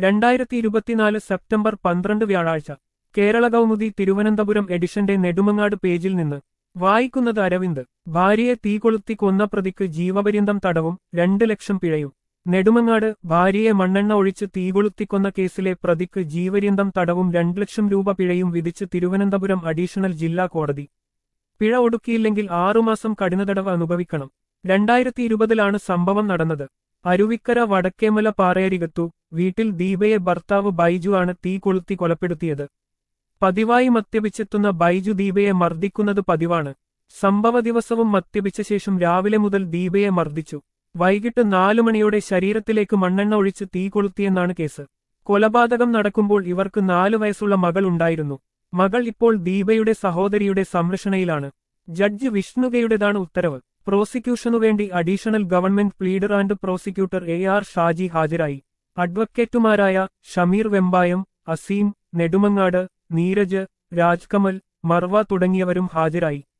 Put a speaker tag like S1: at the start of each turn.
S1: രണ്ടായിരത്തി ഇരുപത്തിനാല് സെപ്റ്റംബർ പന്ത്രണ്ട് വ്യാഴാഴ്ച കേരള കൗമുദി തിരുവനന്തപുരം എഡിഷന്റെ നെടുമങ്ങാട് പേജിൽ നിന്ന് വായിക്കുന്നത് അരവിന്ദ് ഭാര്യയെ തീകൊളുത്തി കൊന്ന പ്രതിക്ക് ജീവപര്യന്തം തടവും രണ്ട് ലക്ഷം പിഴയും നെടുമങ്ങാട് ഭാര്യയെ മണ്ണെണ്ണ ഒഴിച്ച് തീകൊളുത്തിക്കൊന്ന കേസിലെ പ്രതിക്ക് ജീവപര്യന്തം തടവും രണ്ട് ലക്ഷം രൂപ പിഴയും വിധിച്ച് തിരുവനന്തപുരം അഡീഷണൽ ജില്ലാ കോടതി പിഴ ഒടുക്കിയില്ലെങ്കിൽ ആറുമാസം കഠിനതടവ് അനുഭവിക്കണം രണ്ടായിരത്തി ഇരുപതിലാണ് സംഭവം നടന്നത് അരുവിക്കര വടക്കേമല പാറയരികത്തു വീട്ടിൽ ദീപയെ ഭർത്താവ് ബൈജു ആണ് തീ കൊളുത്തി കൊലപ്പെടുത്തിയത് പതിവായി മദ്യപിച്ചെത്തുന്ന ബൈജു ദീപയെ മർദ്ദിക്കുന്നത് പതിവാണ് സംഭവ ദിവസവും മദ്യപിച്ച ശേഷം രാവിലെ മുതൽ ദീപയെ മർദ്ദിച്ചു വൈകിട്ട് നാലു മണിയോടെ ശരീരത്തിലേക്ക് മണ്ണെണ്ണ ഒഴിച്ച് തീ കൊളുത്തിയെന്നാണ് കേസ് കൊലപാതകം നടക്കുമ്പോൾ ഇവർക്ക് നാലു വയസ്സുള്ള മകൾ ഉണ്ടായിരുന്നു മകൾ ഇപ്പോൾ ദീപയുടെ സഹോദരിയുടെ സംരക്ഷണയിലാണ് ജഡ്ജ് വിഷ്ണുകയുടേതാണ് ഉത്തരവ് പ്രോസിക്യൂഷനുവേണ്ടി additional government pleader and prosecutor A R Shaji ഹാജരായി അഡ്വക്കേറ്റുമാരായ ഷമീർ വെമ്പായം അസീം നെടുമങ്ങാട് നീരജ് രാജ്കമൽ മർവ തുടങ്ങിയവരും ഹാജരായി